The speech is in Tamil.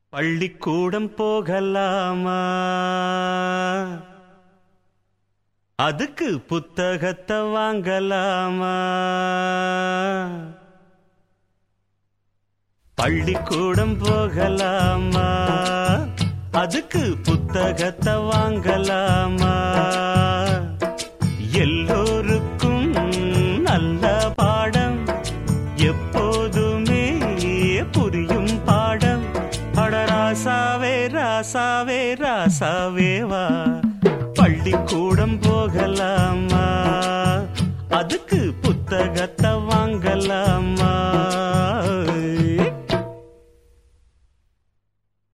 பள்ளிக்கூடம் போகலாமா அதுக்கு புத்தகத்தை வாங்கலாமா பள்ளிக்கூடம் போகலாமா அதுக்கு புத்தகத்தை வாங்கலாமா